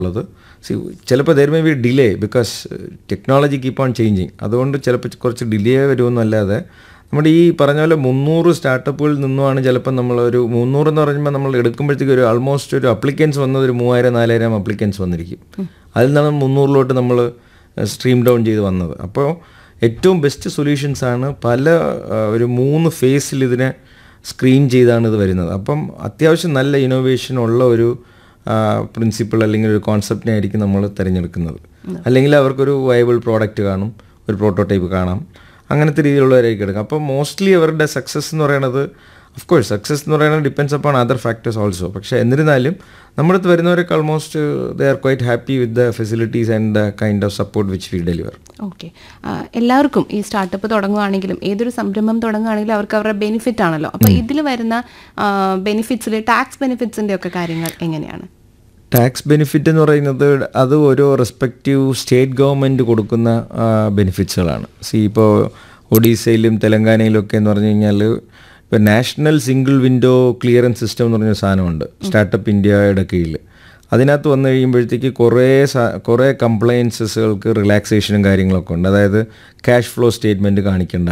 ഉള്ളത് സി ചിലപ്പോൾ there may be delay because technology keep on changing അതുകൊണ്ട് ചിലപ്പോൾ കുറച്ച് ഡിലേ വരുമെന്നല്ലാതെ നമ്മുടെ ഈ പറഞ്ഞ പോലെ മുന്നൂറ് സ്റ്റാർട്ടപ്പുകളിൽ നിന്നുമാണ് ചിലപ്പോൾ നമ്മൾ ഒരു മുന്നൂറ് എന്ന് പറയുമ്പോൾ നമ്മൾ എടുക്കുമ്പോഴത്തേക്ക് ഒരു ആൾമോസ്റ്റ് ഒരു അപ്ലിക്കൻസ് വന്നത് ഒരു മൂവായിരം നാലായിരം അപ്ലിക്കൻസ് വന്നിരിക്കും അതിൽ നിന്നാണ് മുന്നൂറിലോട്ട് നമ്മൾ സ്ട്രീം ഡൗൺ ചെയ്ത് വന്നത് അപ്പോൾ ഏറ്റവും ബെസ്റ്റ് സൊല്യൂഷൻസ് ആണ് പല ആ, ഒരു മൂന്ന് ഫേസിൽ ഇതിനെ സ്ക്രീൻ ചെയ്താണ് ഇത് വരുന്നത് അപ്പം അത്യാവശ്യം നല്ല ഇന്നോവേഷൻ ഉള്ള ഒരു പ്രിൻസിപ്പിൾ അല്ലെങ്കിൽ ഒരു കോൺസെപ്റ്റിനെ ആയിരിക്കും നമ്മൾ തിരഞ്ഞെടുക്കുന്നത് അല്ലെങ്കിൽ അവർക്കൊരു വയബിൾ പ്രോഡക്റ്റ് കാണും ഒരു പ്രോട്ടോടൈപ്പ് കാണാം അങ്ങനത്തെ രീതിയിലുള്ളവരായിരിക്കും എടുക്കുക അപ്പോൾ മോസ്റ്റ്ലി അവരുടെ സക്സസ് എന്ന് പറയുന്നത് ഓഫ് കോഴ്സ് സക്സസ് എന്ന് പറയുന്നത് depends upon other factors also പക്ഷേ എന്നിരുന്നാലും നമ്മുടെ അടുത്ത് വരുന്നവരൊക്കെ almost they are quite happy with the facilities and the kind of support which we deliver okay എല്ലാവർക്കും ഈ സ്റ്റാർട്ടപ്പ് തുടങ്ങുകയാണെങ്കിലും ഏതൊരു സംരംഭം തുടങ്ങുകയാണെങ്കിലും അവർക്ക് അവരുടെ ബെനിഫിറ്റ് ആണല്ലോ അപ്പോൾ ഇതിൽ വരുന്ന ബെനിഫിറ്റ്സിൽ ടാക്സ് ബെനിഫിറ്റ്സിൻ്റെ ഒക്കെ കാര്യങ്ങൾ എങ്ങനെയാണ് ടാക്സ് ബെനിഫിറ്റ് എന്ന് പറയുന്നത് അത് ഓരോ റെസ്പെക്റ്റീവ് സ്റ്റേറ്റ് ഗവൺമെൻറ് കൊടുക്കുന്ന ബെനിഫിറ്റ്സുകളാണ് സി ഇപ്പോൾ ഒഡീസയിലും തെലങ്കാനയിലും ഒക്കെ എന്ന് പറഞ്ഞു കഴിഞ്ഞാൽ ഇപ്പോൾ national single window clearance system എന്ന് പറഞ്ഞൊരു സാധനമുണ്ട് സ്റ്റാർട്ടപ്പ് ഇന്ത്യയുടെ കീഴിൽ അതിനകത്ത് വന്നു കഴിയുമ്പോഴത്തേക്ക് കുറേ സാ- കുറേ കംപ്ലയൻസസുകൾക്ക് റിലാക്സേഷനും കാര്യങ്ങളൊക്കെ ഉണ്ട് അതായത് ക്യാഷ് ഫ്ലോ സ്റ്റേറ്റ്മെൻറ്റ് കാണിക്കേണ്ട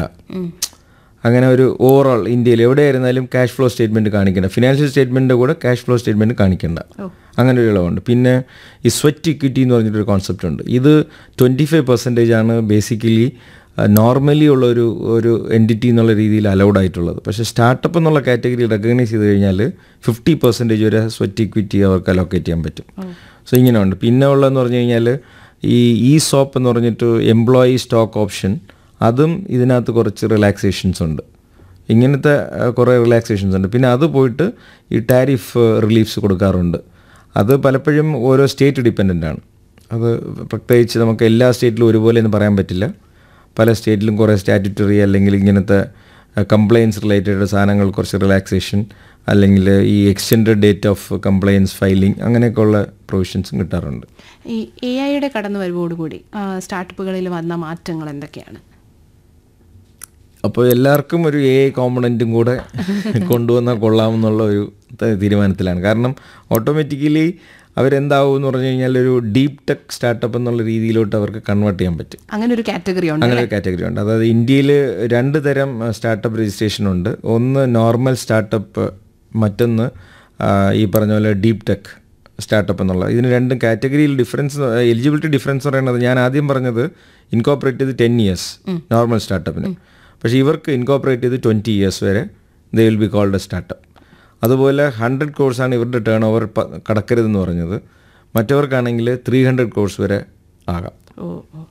അങ്ങനെ ഒരു ഓവറോൾ ഇന്ത്യയിൽ എവിടെയായിരുന്നാലും ക്യാഷ് ഫ്ലോ സ്റ്റേറ്റ്മെൻറ്റ് കാണിക്കേണ്ട ഫിനാൻഷ്യൽ സ്റ്റേറ്റ്മെൻറ്റിൻ്റെ കൂടെ ക്യാഷ് ഫ്ലോ സ്റ്റേറ്റ്മെൻറ്റ് കാണിക്കേണ്ട അങ്ങനെ ഒരു ഇളവുണ്ട് പിന്നെ ഈ സ്വെറ്റ് ഇക്വിറ്റി എന്ന് പറഞ്ഞിട്ടൊരു കോൺസെപ്റ്റ് ഉണ്ട് ഇത് ട്വൻറ്റി ഫൈവ് പെർസെൻറ്റേജ് ആണ് ബേസിക്കലി നോർമലി ഉള്ള ഒരു ഒരു എൻറ്റിറ്റി എന്നുള്ള രീതിയിൽ അലൗഡ് ആയിട്ടുള്ളത് പക്ഷേ സ്റ്റാർട്ടപ്പ് എന്നുള്ള കാറ്റഗറി റെക്കഗ്നൈസ് ചെയ്ത് കഴിഞ്ഞാൽ ഫിഫ്റ്റി പെർസെൻറ്റേജ് വരെ സ്വെറ്റ് ഇക്വിറ്റി അവർക്ക് അലോക്കേറ്റ് ചെയ്യാൻ പറ്റും സോ ഇങ്ങനെ ഉണ്ട് പിന്നെ ഉള്ളതെന്ന് പറഞ്ഞു കഴിഞ്ഞാൽ ഈ ഇ സോപ്പ് എന്ന് പറഞ്ഞിട്ട് എംപ്ലോയി സ്റ്റോക്ക് ഓപ്ഷൻ അതും ഇതിനകത്ത് കുറച്ച് റിലാക്സേഷൻസ് ഉണ്ട് ഇങ്ങനത്തെ ആ, കുറേ റിലാക്സേഷൻസ് ഉണ്ട് പിന്നെ അത് പോയിട്ട് ഈ ടാരിഫ് റിലീഫ്സ് കൊടുക്കാറുണ്ട് അത് പലപ്പോഴും ഓരോ സ്റ്റേറ്റ് ഡിപ്പെൻഡൻ്റ് ആണ് അത് പ്രത്യേകിച്ച് നമുക്ക് എല്ലാ സ്റ്റേറ്റിലും ഒരുപോലെ എന്ന് പറയാൻ പറ്റില്ല പല സ്റ്റേറ്റിലും കുറേ സ്റ്റാറ്റ്യൂട്ടറി അല്ലെങ്കിൽ ഇങ്ങനത്തെ കംപ്ലയിൻസ് റിലേറ്റഡ് സാധനങ്ങൾ കുറച്ച് റിലാക്സേഷൻ അല്ലെങ്കിൽ ഈ extended date of compliance filing അങ്ങനെയൊക്കെയുള്ള പ്രൊവിഷൻസും കിട്ടാറുണ്ട് ഈ എ ഐയുടെ കടന്നു വരവോടുകൂടി സ്റ്റാർട്ടപ്പുകളിൽ വന്ന മാറ്റങ്ങൾ എന്തൊക്കെയാണ് അപ്പോൾ എല്ലാവർക്കും ഒരു എ കോമ്പണൻറ്റും കൂടെ കൊണ്ടുവന്നാൽ കൊള്ളാമെന്നുള്ള ഒരു ത- തീരുമാനത്തിലാണ് കാരണം ഓട്ടോമാറ്റിക്കലി അവരെന്താവും എന്ന് പറഞ്ഞു കഴിഞ്ഞാൽ ഒരു ഡീപ് ടെക് സ്റ്റാർട്ടപ്പ് എന്നുള്ള രീതിയിലോട്ട് അവർക്ക് കൺവേർട്ട് ചെയ്യാൻ പറ്റും അങ്ങനെ ഒരു കാറ്റഗറി ഉണ്ട് അങ്ങനെ ഒരു കാറ്റഗറി ഉണ്ട് അതായത് ഇന്ത്യയിൽ രണ്ട് തരം സ്റ്റാർട്ടപ്പ് രജിസ്ട്രേഷൻ ഉണ്ട് ഒന്ന് നോർമൽ സ്റ്റാർട്ടപ്പ് മറ്റൊന്ന് ആ, ഈ പറഞ്ഞ പോലെ ഡീപ് ടെക് സ്റ്റാർട്ടപ്പ് എന്നുള്ള ഇതിന് രണ്ടും കാറ്റഗറിയിൽ ഡിഫറൻസ് എലിജിബിലിറ്റി ഡിഫറൻസ് പറയുന്നത് ഞാൻ ആദ്യം പറഞ്ഞത് ഇൻകോപ്പറേറ്റ് ചെയ്ത് ടെൻ ഇയേഴ്സ് നോർമൽ സ്റ്റാർട്ടപ്പിന് പക്ഷേ ഇവർക്ക് ഇൻകോപ്പറേറ്റ് ചെയ്ത് ട്വൻറ്റി ഇയേഴ്സ് വരെ they will be called a startup അതുപോലെ ഹൺഡ്രഡ് കോഴ്സാണ് ഇവരുടെ ടേൺ ഓവർ കടക്കരുതെന്ന് പറഞ്ഞത് മറ്റവർക്കാണെങ്കിൽ ത്രീ ഹൺഡ്രഡ് കോഴ്സ് വരെ ആകാം ഓ ഓ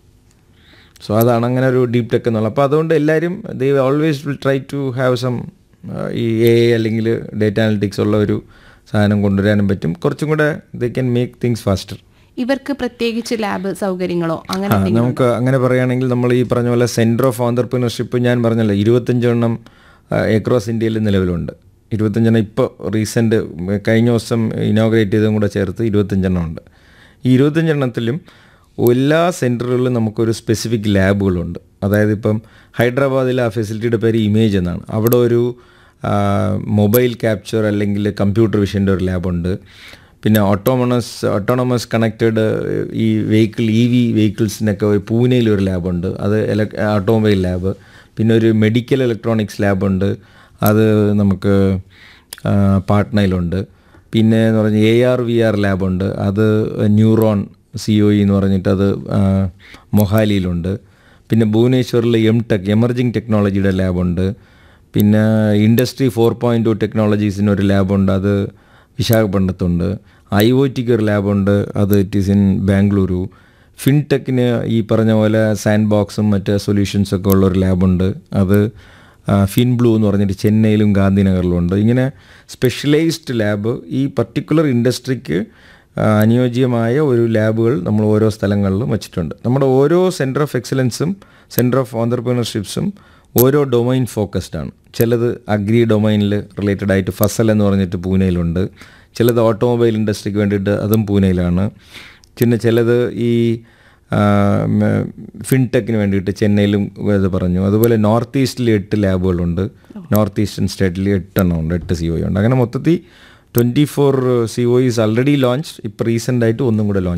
സോ അതാണ് അങ്ങനെ ഒരു ഡീപ് ടെക് എന്നുള്ളത് അപ്പോൾ അതുകൊണ്ട് എല്ലാവരും they always will try to have some ഈ എ അല്ലെങ്കിൽ ഡേറ്റ അനലിറ്റിക്സ് ഉള്ള ഒരു സാധനം കൊണ്ടുവരാനും പറ്റും കുറച്ചും കൂടെ they can make things faster ഇവർക്ക് പ്രത്യേകിച്ച് ലാബ് സൗകര്യങ്ങളോ അങ്ങനെ ആ നമുക്ക് അങ്ങനെ പറയുകയാണെങ്കിൽ നമ്മൾ ഈ പറഞ്ഞ പോലെ സെൻറ്റർ ഓഫ് ഓണ്ടർപ്രിനർഷിപ്പ് ഞാൻ പറഞ്ഞല്ലോ ഇരുപത്തഞ്ചെണ്ണം എക്രോസ് ഇന്ത്യയിൽ നിലവിലുണ്ട് ഇരുപത്തഞ്ചെണ്ണം ഇപ്പോൾ റീസെൻറ്റ് കഴിഞ്ഞ ദിവസം ഇനോഗ്രേറ്റ് ചെയ്തതും കൂടെ ചേർത്ത് ഇരുപത്തഞ്ചെണ്ണം ഉണ്ട് ഈ ഇരുപത്തഞ്ചെണ്ണത്തിലും എല്ലാ സെൻറ്ററുകളിലും നമുക്കൊരു സ്പെസിഫിക് ലാബുകളുണ്ട് അതായത് ഇപ്പം ഹൈദരാബാദിലെ ആ ഫെസിലിറ്റിയുടെ പേര് ഇമേജ് എന്നാണ് അവിടെ ഒരു മൊബൈൽ ക്യാപ്ചർ അല്ലെങ്കിൽ കമ്പ്യൂട്ടർ വിഷൻ്റെ ഒരു ലാബുണ്ട് പിന്നെ ഓട്ടോമണസ് ഓട്ടോണമസ് കണക്റ്റഡ് ഈ വെഹിക്കിൾ ഇ വി വെഹിക്കിൾസിനൊക്കെ ഒരു പൂനെയിൽ ഒരു ലാബുണ്ട് അത് ഇലക് ഓട്ടോമൊബൈൽ ലാബ് പിന്നെ ഒരു മെഡിക്കൽ ഇലക്ട്രോണിക്സ് ലാബുണ്ട് അത് നമുക്ക് ആ, പാട്നയിലുണ്ട് പിന്നെ എന്ന് പറഞ്ഞാൽ എ ആർ വി ആർ ലാബുണ്ട് അത് ന്യൂറോൺ സി ഒ ഇ എന്ന് പറഞ്ഞിട്ട് അത് ആ, മൊഹാലിയിലുണ്ട് പിന്നെ ഭുവനേശ്വറിൽ എം ടെക് എമർജിങ് ടെക്നോളജിയുടെ ലാബുണ്ട് പിന്നെ ഇൻഡസ്ട്രി ഫോർ പോയിൻറ്റ് ടു ടെക്നോളജീസിന് ഒരു ലാബുണ്ട് അത് വിശാഖപട്ടണത്തുണ്ട് ഐ ഒ ടിക്ക് ഒരു ലാബുണ്ട് അത് ഇറ്റ് ഈസ് ഇൻ ബാംഗ്ലൂരു ഫിൻടെക്കിന് ഈ പറഞ്ഞ പോലെ സാൻഡ് ബോക്സും മറ്റ് സൊല്യൂഷൻസൊക്കെ ഉള്ള ഒരു ലാബുണ്ട് അത് ഫിൻ ബ്ലൂ എന്ന് പറഞ്ഞിട്ട് ചെന്നൈയിലും ഗാന്ധിനഗറിലും ഉണ്ട് ഇങ്ങനെ സ്പെഷ്യലൈസ്ഡ് ലാബ് ഈ പർട്ടിക്കുലർ ഇൻഡസ്ട്രിക്ക് അനുയോജ്യമായ ഒരു ലാബുകൾ നമ്മൾ ഓരോ സ്ഥലങ്ങളിലും വെച്ചിട്ടുണ്ട് നമ്മുടെ ഓരോ സെൻറ്റർ ഓഫ് എക്സലൻസും സെൻറ്റർ ഓഫ് ഓണ്ടർപ്രീനർഷിപ്സും ഓരോ ഡൊമൈൻ ഫോക്കസ്ഡ് ആണ് ചിലത് അഗ്രി ഡൊമൈനിൽ റിലേറ്റഡ് ആയിട്ട് ഫസൽ എന്ന് പറഞ്ഞിട്ട് പൂനെയിലുണ്ട് ചിലത് ഓട്ടോമൊബൈൽ ഇൻഡസ്ട്രിക്ക് വേണ്ടിയിട്ട് അതും പൂനെയിലാണ് പിന്നെ ചിലത് ഈ ഫിൻടെക്കിന് വേണ്ടിയിട്ട് ചെന്നൈയിലും ഇത് പറഞ്ഞു അതുപോലെ നോർത്ത് ഈസ്റ്റിൽ എട്ട് ലാബുകളുണ്ട് നോർത്ത് ഈസ്റ്റേൺ സ്റ്റേറ്റിൽ എട്ടെണ്ണം ഉണ്ട് എട്ട് സി ഒ ഉണ്ട് അങ്ങനെ മൊത്തത്തിൽ twenty four C O is already launch ഇപ്പോൾ റീസെൻ്റ് ആയിട്ട് ഒന്നും കൂടെ ലോഞ്ച്